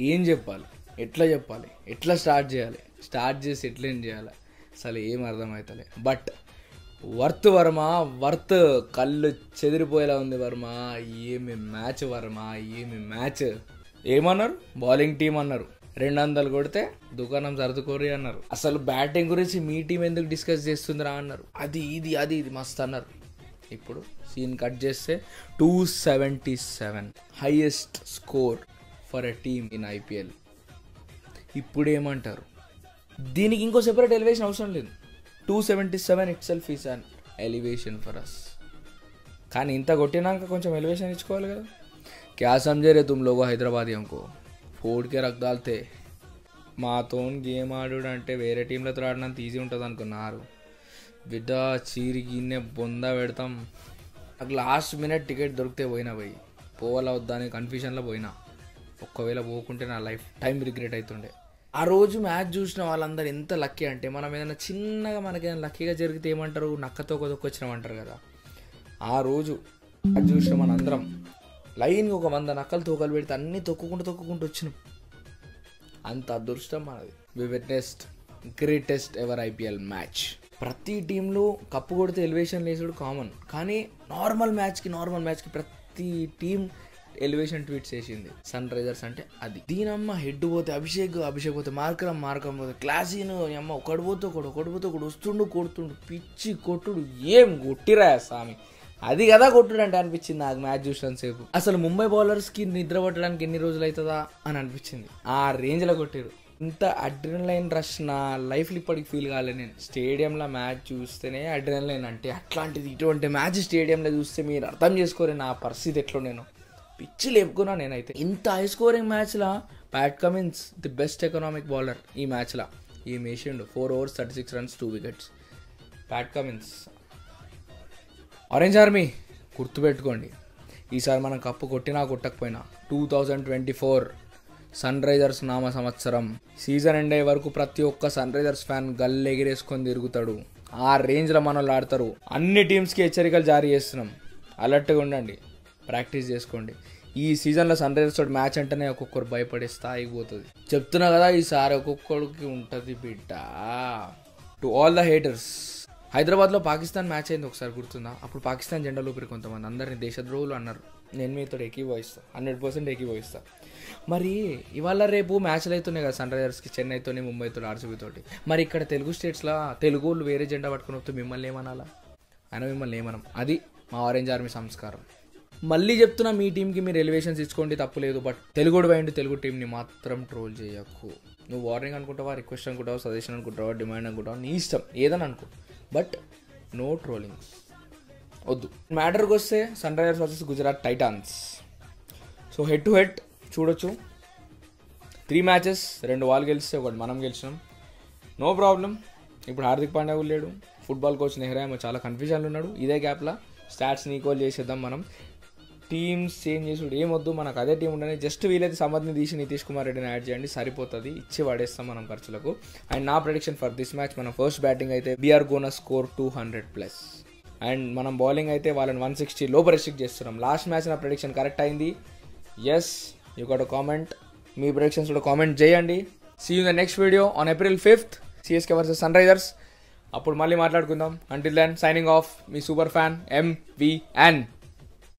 ఏం చెప్పాలి ఎట్లా చెప్పాలి ఎట్లా స్టార్ట్ చేయాలి స్టార్ట్ చేసి ఎట్లా ఏం చేయాలి అసలు ఏం అర్థమవుతలే బట్ వర్త్ వర్మ వర్త్ కళ్ళు చెదిరిపోయేలా ఉంది వర్మ ఏమి మ్యాచ్ వర్మ ఏమి మ్యాచ్ ఏమన్నారు బౌలింగ్ టీం అన్నారు రెండు వందలు కొడితే దుకాణం సర్దుకోరి అన్నారు అసలు బ్యాటింగ్ గురించి మీ టీం ఎందుకు డిస్కస్ చేస్తుందిరా అన్నారు అది ఇది అది ఇది మస్త్ అన్నారు ఇప్పుడు సీన్ కట్ చేస్తే two seventy seven highest score for a team in IPL ఇప్పుడు ఏమంటారు దీనికి ఇంకో సెపరేట్ ఎలివేషన్ అవసరం లేదు two seventy seven itself is an elevation for us కానీ ఇంత కొట్టినాక కొంచెం ఎలివేషన్ ఇచ్చుకోవాలి కదా క్యా సమझे రే తుమ్ లోగో హైదరాబాద్ అనుకో ఫోడ్కే రగ్దాల్తే మాతో గేమ్ ఆడు అంటే వేరే టీంలతో ఆడినంత ఈజీ ఉంటుంది అనుకున్నారు బిడ్డ చీరి గిన్నె బొంద పెడతాం నాకు లాస్ట్ మినిట్ టికెట్ దొరికితే పోయినా పోయి పోవాలా వద్దా అని కన్ఫ్యూషన్లో పోయినా ఒక్కవేళ పోకుంటే నా లైఫ్ టైం రిగ్రెట్ అవుతుండే ఆ రోజు మ్యాచ్ చూసిన వాళ్ళందరూ ఎంత లక్కీ అంటే మనం ఏదైనా చిన్నగా మనకి ఏదైనా లక్కీగా జరిగితే ఏమంటారు నక్కతో కొదొక్కొచ్చినామంటారు కదా ఆ రోజు అది చూసిన మనందరం లైన్గా ఒక వంద నక్కలు తోకలు పెడితే అన్నీ తొక్కుకుంటూ తొక్కుకుంటూ వచ్చినాం అంత అదృష్టం మనది we witnessed greatest ever IPL match ప్రతి టీంలో కప్పు కొడితే ఎలివేషన్ లేసుడు కామన్ కానీ నార్మల్ మ్యాచ్కి నార్మల్ మ్యాచ్కి ప్రతి టీం ఎలివేషన్ ట్వీట్స్ చేసింది సన్ రైజర్స్ అంటే అది దీనమ్మ హెడ్ పోతే అభిషేక్ అభిషేక్ పోతే మార్కరం మార్కరం పోతే క్లాసీను ఈ అమ్మ ఒకడు పోతే ఒకడు ఒకడు పోతే ఒకడు వస్తుండు కొడుతుండు పిచ్చి కొట్టుడు ఏం కొట్టిరా స్వామి అది కదా కొట్టుడు అంటే అనిపించింది నాకు మ్యాచ్ చూసిన సేపు అసలు ముంబై బౌలర్స్ కి నిద్ర పట్టడానికి ఎన్ని రోజులు అవుతుందా అని అనిపించింది ఆ రేంజ్ లో కొట్టారు ఇంత అడ్రినలైన్ రష్ నా లైఫ్లో ఇప్పటికి ఫీల్ కాలేదు నేను స్టేడియంలో మ్యాచ్ చూస్తేనే అడ్రినలైన్ అంటే అట్లాంటిది ఇటువంటి మ్యాచ్ స్టేడియంలో చూస్తే మీరు అర్థం చేసుకోరే నా పరిస్థితి ఎట్లా నేను పిచ్చి లేపుకున్నా నేనైతే ఇంత హై స్కోరింగ్ మ్యాచ్లో Pat Cummins the best economic bowler ఈ మ్యాచ్లో ఈ మేషిండు four overs thirty six runs two wickets Pat Cummins orange army గుర్తుపెట్టుకోండి ఈసారి మనం కప్పు కొట్టినా కొట్టకపోయినా two thousand twenty four Sunrisers నామ సంవత్సరం సీజన్ ఎండ్ అయ్యే వరకు ప్రతి ఒక్క సన్ రైజర్స్ ఫ్యాన్ గల్ ఎగిరేసుకొని తిరుగుతాడు ఆ రేంజ్లో మనల్ని ఆడతారు అన్ని టీమ్స్కి హెచ్చరికలు జారీ చేస్తున్నాం అలర్ట్గా ఉండండి ప్రాక్టీస్ చేసుకోండి ఈ సీజన్లో సన్ రైజర్స్ తోటి మ్యాచ్ అంటేనే ఒక్కొక్కరు భయపడే స్థాయికి పోతుంది చెప్తున్నా కదా ఈసారి ఒక్కొక్కడికి ఉంటుంది బిడ్డ టు ఆల్ ద హేటర్స్ హైదరాబాద్లో పాకిస్తాన్ మ్యాచ్ అయింది ఒకసారి గుర్తుందా అప్పుడు పాకిస్తాన్ జెండా లోపలి కొంతమంది అందరిని దేశద్రోహులు అన్నారు నేను మీతో ఏకీభవిస్తా హండ్రెడ్ పర్సెంట్ ఏకీభవిస్తా మరి ఇవాళ రేపు మ్యాచ్లు అవుతున్నాయి కదా సన్ రైజర్స్కి చెన్నైతోని ముంబైతో ఆర్సీబీ తోటి మరి ఇక్కడ తెలుగు స్టేట్స్లో తెలుగు వాళ్ళు వేరే జెండా పట్టుకుని వస్తే మిమ్మల్ని ఏమనాలా అయినా మిమ్మల్ని ఏమనం అది మా ఆరెంజ్ ఆర్మీ సంస్కారం మళ్ళీ చెప్తున్నా మీ టీంకి మీరు ఎలివేషన్స్ ఇచ్చుకోండి తప్పులేదు బట్ తెలుగు వైండ్ తెలుగు టీంని మాత్రం ట్రోల్ చేయకు నువ్వు వార్నింగ్ అనుకుంటావా రిక్వెస్ట్ అనుకుంటావా సజెషన్ అనుకుంటావా డిమాండ్ అనుకుంటావా నీ ఇష్టం ఏదని అనుకో బట్ నో ట్రోలింగ్ వద్దు మ్యాటర్కి వస్తే Sunrisers versus Gujarat Titans so head to head చూడొచ్చు త్రీ మ్యాచెస్ రెండు వాళ్ళు గెలిస్తే ఒకటి మనం గెలిచినాం నో ప్రాబ్లం ఇప్పుడు హార్దిక్ పాండ్యా కూడా లేడు ఫుట్బాల్ కోచ్ నెహ్రా ఏమో చాలా కన్ఫ్యూజన్లో ఉన్నాడు ఇదే గ్యాప్లో స్టాట్స్ ఈక్వల్ చేసేద్దాం మనం టీమ్స్ చేంజ్ చేసుడు ఏమొద్దు మనకు అదే టీం ఉండని జస్ట్ వీలైతే సమర్థ్ని తీసి నితీష్ కుమార్ రెడ్డిని యాడ్ చేయండి సరిపోతుంది ఇచ్చి పడేస్తాం మనం ఖర్చులకు అండ్ నా ప్రెడిక్షన్ ఫర్ దిస్ మ్యాచ్ మన ఫస్ట్ బ్యాటింగ్ అయితే we're gonna score two hundred plus and మనం బౌలింగ్ అయితే వాళ్ళని వన్ సిక్స్టీ లోపల రెస్ట్రిక్ట్ చేస్తున్నాం లాస్ట్ మ్యాచ్ నా ప్రెడిక్షన్ కరెక్ట్ అయింది ఎస్ యూ గట్ కామెంట్ మీ ప్రెడిక్షన్స్ కూడా కామెంట్ చేయండి see you the next video on April fifth CSK versus Sunrisers అప్పుడు మళ్ళీ మాట్లాడుకుందాం అంటిల్ దెన్ సైనింగ్ ఆఫ్ మీ సూపర్ ఫ్యాన్ ఎంవిఎన్